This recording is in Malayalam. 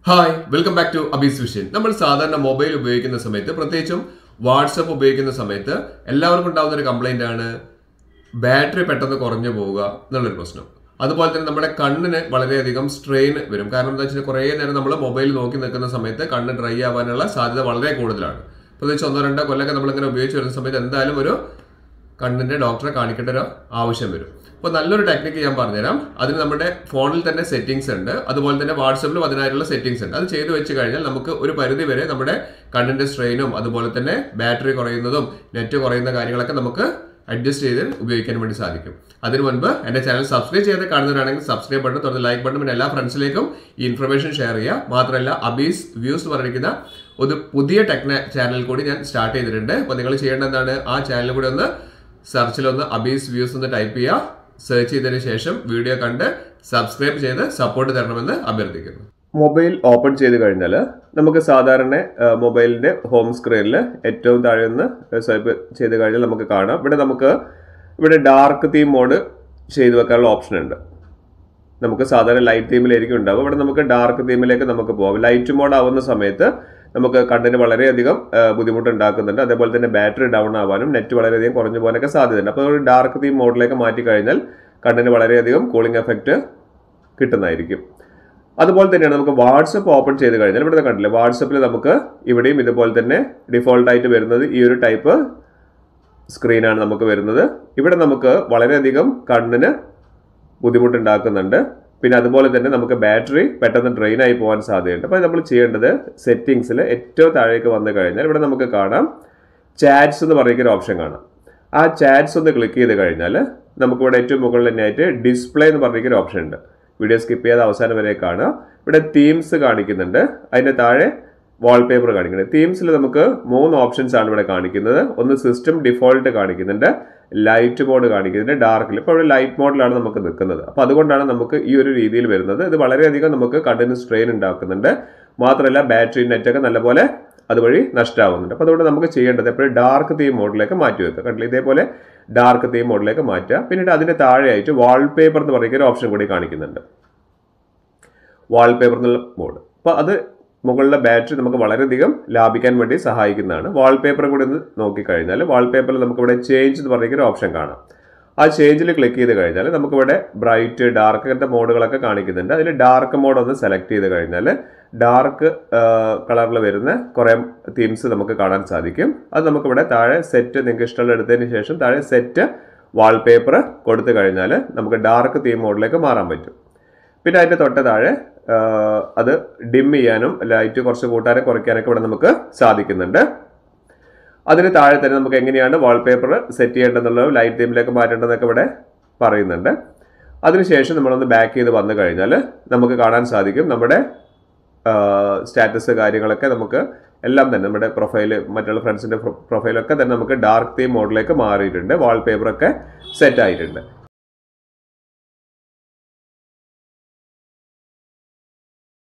hi welcome back to Abi's vision നമ്മൾ സാധാരണ മൊബൈൽ ഉപയോഗിക്കുന്ന സമയത്ത് പ്രത്യേകിച്ചും വാട്സപ്പ് ഉപയോഗിക്കുന്ന സമയത്ത് എല്ലാവർക്കും ഉണ്ടാകുന്ന ഒരു കംപ്ലൈന്റ് ആണ് ബാറ്ററി പെട്ടെന്ന് കുറഞ്ഞു പോവുക എന്നുള്ളൊരു പ്രശ്നം അതുപോലെ തന്നെ നമ്മുടെ കണ്ണിന് വളരെയധികം സ്ട്രെയിൻ വരും കാരണം എന്താ വെച്ചാൽ കുറേ നേരം നമ്മൾ മൊബൈൽ നോക്കി നിൽക്കുന്ന സമയത്ത് കണ്ണ് ഡ്രൈ ആവാനുള്ള സാധ്യത വളരെ കൂടുതലാണ് പ്രത്യേകിച്ച് ഒന്നോ രണ്ടോ കൊല്ലമൊക്കെ നമ്മളിങ്ങനെ ഉപയോഗിച്ച് വരുന്ന സമയത്ത് എന്തായാലും ഒരു കണ്ണിന്റെ ഡോക്ടറെ കാണിക്കേണ്ട ഒരു ആവശ്യം വരും അപ്പോൾ നല്ലൊരു ടെക്നിക്ക് ഞാൻ പറഞ്ഞുതരാം അതിന് നമ്മുടെ ഫോണിൽ തന്നെ സെറ്റിംഗ്സ് ഉണ്ട് അതുപോലെ തന്നെ വാട്സപ്പിലും അതിനായിട്ടുള്ള സെറ്റിംഗ്സ് ഉണ്ട് അത് ചെയ്തു വെച്ച് കഴിഞ്ഞാൽ നമുക്ക് ഒരു പരിധി വരെ നമ്മുടെ കണ്ണിന്റെ സ്ട്രെയിനും അതുപോലെ തന്നെ ബാറ്ററി കുറയുന്നതും നെറ്റ് കുറയുന്ന കാര്യങ്ങളൊക്കെ നമുക്ക് അഡ്ജസ്റ്റ് ചെയ്ത് ഉപയോഗിക്കാൻ വേണ്ടി സാധിക്കും അതിനു മുൻപ് എന്റെ ചാനൽ സബ്സ്ക്രൈബ് ചെയ്ത് കാണുന്നവരാണെങ്കിൽ സബ്സ്ക്രൈബ് ബട്ടൺ തുടർന്ന് ലൈക്ക് ബട്ടൺ പിന്നെ എല്ലാ ഫ്രണ്ട്സിലേക്കും ഈ ഇൻഫർമേഷൻ ഷെയർ ചെയ്യുക മാത്രമല്ല അബീസ് വ്യൂസ് പറഞ്ഞിരിക്കുന്ന ഒരു പുതിയ ടെക്ന ചാനൽ കൂടി ഞാൻ സ്റ്റാർട്ട് ചെയ്തിട്ടുണ്ട് അപ്പോൾ നിങ്ങൾ ചെയ്യേണ്ട എന്താണ് ആ ചാനൽ കൂടി ഒന്ന് സെർച്ചിലൊന്ന് അബീസ് വ്യൂസ് ഒന്ന് ടൈപ്പ് ചെയ്യുക സെർച്ച് ചെയ്തതിന് ശേഷം വീഡിയോ കണ്ട് സബ്സ്ക്രൈബ് ചെയ്ത് സപ്പോർട്ട് തരണമെന്ന് അഭ്യർത്ഥിക്കുന്നു മൊബൈൽ ഓപ്പൺ ചെയ്ത് കഴിഞ്ഞാൽ നമുക്ക് സാധാരണ മൊബൈലിന്റെ ഹോം സ്ക്രീനിൽ ഏറ്റവും താഴെ ഒന്ന് സ്വൈപ്പ് ചെയ്ത് കഴിഞ്ഞാൽ നമുക്ക് കാണാം ഇവിടെ നമുക്ക് ഇവിടെ ഡാർക്ക് തീം മോഡ് ചെയ്തു വെക്കാനുള്ള ഓപ്ഷൻ ഉണ്ട് നമുക്ക് സാധാരണ ലൈറ്റ് തീമിലായിരിക്കും ഉണ്ടാവും ഇവിടെ നമുക്ക് ഡാർക്ക് തീമിലേക്ക് നമുക്ക് പോകാം ലൈറ്റ് മോഡ് ആവുന്ന സമയത്ത് നമുക്ക് കണ്ണിന് വളരെയധികം ബുദ്ധിമുട്ടുണ്ടാക്കുന്നുണ്ട് അതേപോലെ തന്നെ ബാറ്ററി ഡൗൺ ആവാനും നെറ്റ് വളരെയധികം കുറഞ്ഞു പോകാനൊക്കെ സാധ്യതയുണ്ട് അപ്പോൾ ഒരു ഡാർക്ക് തീം മോഡിലേക്ക് മാറ്റി കഴിഞ്ഞാൽ കണ്ണിന് വളരെയധികം കൂളിംഗ് എഫക്റ്റ് കിട്ടുന്നതായിരിക്കും അതുപോലെ തന്നെയാണ് നമുക്ക് വാട്സപ്പ് ഓപ്പൺ ചെയ്ത് കഴിഞ്ഞാൽ ഇവിടെ കണ്ടില്ലേ വാട്സപ്പിൽ നമുക്ക് ഇവിടെയും ഇതുപോലെ തന്നെ ഡിഫോൾട്ട് ആയിട്ട് വരുന്നത് ഈ ഒരു ടൈപ്പ് സ്ക്രീനാണ് നമുക്ക് വരുന്നത് ഇവിടെ നമുക്ക് വളരെയധികം കണ്ണിന് ബുദ്ധിമുട്ടുണ്ടാക്കുന്നുണ്ട് പിന്നെ അതുപോലെ തന്നെ നമുക്ക് ബാറ്ററി പെട്ടെന്ന് ഡ്രെയിൻ ആയി പോകാൻ സാധ്യതയുണ്ട് അപ്പോൾ നമ്മൾ ചെയ്യേണ്ടത് സെറ്റിങ്സിൽ ഏറ്റവും താഴേക്ക് വന്നു കഴിഞ്ഞാൽ ഇവിടെ നമുക്ക് കാണാം ചാറ്റ്സ് എന്ന് പറയുന്ന ഒരു ഓപ്ഷൻ കാണാം ആ ചാറ്റ്സ് ഒന്ന് ക്ലിക്ക് ചെയ്ത് കഴിഞ്ഞാൽ നമുക്കിവിടെ ഏറ്റവും മുകളിൽ തന്നെയായിട്ട് ഡിസ്പ്ലേ എന്ന് പറഞ്ഞിരിക്കുന്ന ഒരു ഓപ്ഷൻ ഉണ്ട് വീഡിയോ സ്കിപ്പ് ചെയ്യാതെ അവസാനം വരെ കാണുക ഇവിടെ തീംസ് കാണിക്കുന്നുണ്ട് അതിൻ്റെ താഴെ വാൾപേപ്പർ കാണിക്കുന്നത് തീംസിൽ നമുക്ക് മൂന്ന് ഓപ്ഷൻസ് ആണ് ഇവിടെ കാണിക്കുന്നത് ഒന്ന് സിസ്റ്റം ഡിഫോൾട്ട് കാണിക്കുന്നുണ്ട് ലൈറ്റ് മോഡ് കാണിക്കുന്നുണ്ട് ഡാർക്കിൽ ഇപ്പോൾ ഇവിടെ ലൈറ്റ് മോഡിലാണ് നമുക്ക് നിൽക്കുന്നത് അപ്പോൾ അതുകൊണ്ടാണ് നമുക്ക് ഈ ഒരു രീതിയിൽ വരുന്നത് ഇത് വളരെയധികം നമുക്ക് കണ്ണിന് സ്ട്രെയിൻ ഉണ്ടാക്കുന്നുണ്ട് മാത്രമല്ല ബാറ്ററി നെറ്റൊക്കെ നല്ലപോലെ അതുവഴി നഷ്ടമാവുന്നുണ്ട് അപ്പോൾ അതുകൊണ്ട് നമുക്ക് ചെയ്യേണ്ടത് എപ്പോഴും ഡാർക്ക് തീം മോഡിലേക്ക് മാറ്റി വെക്കുക കണ്ടില്ല ഇതേപോലെ ഡാർക്ക് തീം മോഡിലേക്ക് മാറ്റുക പിന്നീട് അതിൻ്റെ താഴെയായിട്ട് വാൾപേപ്പർ എന്ന് പറയുന്ന ഒരു ഓപ്ഷൻ കൂടി കാണിക്കുന്നുണ്ട് വാൾപേപ്പർ എന്നുള്ള മോഡ് അപ്പോൾ അത് മുകളിലെ ബാറ്ററി നമുക്ക് വളരെയധികം ലാഭിക്കാൻ വേണ്ടി സഹായിക്കുന്നതാണ് വാൾപേപ്പർ കൂടി ഒന്ന് നോക്കിക്കഴിഞ്ഞാൽ വാൾപേപ്പറിൽ നമുക്കിവിടെ ചേഞ്ച് എന്ന് പറയുന്ന ഒരു ഓപ്ഷൻ കാണാം ആ ചേഞ്ചിൽ ക്ലിക്ക് ചെയ്ത് കഴിഞ്ഞാൽ നമുക്കിവിടെ ബ്രൈറ്റ് ഡാർക്ക് അങ്ങനത്തെ മോഡുകളൊക്കെ കാണിക്കുന്നുണ്ട് അതിൽ ഡാർക്ക് മോഡ് ഒന്ന് സെലക്ട് ചെയ്ത് കഴിഞ്ഞാൽ ഡാർക്ക് കളറിൽ വരുന്ന കുറേ തീംസ് നമുക്ക് കാണാൻ സാധിക്കും അത് നമുക്കിവിടെ താഴെ സെറ്റ് നിങ്ങൾക്ക് ഇഷ്ടമുള്ള എടുത്തതിന് ശേഷം താഴെ സെറ്റ് വാൾപേപ്പർ കൊടുത്തു കഴിഞ്ഞാൽ നമുക്ക് ഡാർക്ക് തീം മോഡിലേക്ക് മാറാൻ പറ്റും പിന്നെ അതിൻ്റെ തൊട്ട് താഴെ അത് ഡിം ചെയ്യാനും ലൈറ്റ് കുറച്ച് കൂട്ടാനും കുറയ്ക്കാനൊക്കെ ഇവിടെ നമുക്ക് സാധിക്കുന്നുണ്ട് അതിന് താഴെ തന്നെ നമുക്ക് എങ്ങനെയാണ് വാൾപേപ്പർ സെറ്റ് ചെയ്യേണ്ടതെന്നുള്ളത് ലൈറ്റ് തീമിലേക്ക് മാറ്റേണ്ടതെന്നൊക്കെ ഇവിടെ പറയുന്നുണ്ട് അതിനുശേഷം നമ്മളൊന്ന് ബാക്ക് ചെയ്ത് വന്നു കഴിഞ്ഞാൽ നമുക്ക് കാണാൻ സാധിക്കും നമ്മുടെ സ്റ്റാറ്റസ് കാര്യങ്ങളൊക്കെ നമുക്ക് എല്ലാം തന്നെ നമ്മുടെ പ്രൊഫൈല് മറ്റുള്ള ഫ്രണ്ട്സിൻ്റെ പ്രൊഫൈലൊക്കെ തന്നെ നമുക്ക് ഡാർക്ക് തീം മോഡിലേക്ക് മാറിയിട്ടുണ്ട് വാൾപേപ്പറൊക്കെ സെറ്റ് ആയിട്ടുണ്ട്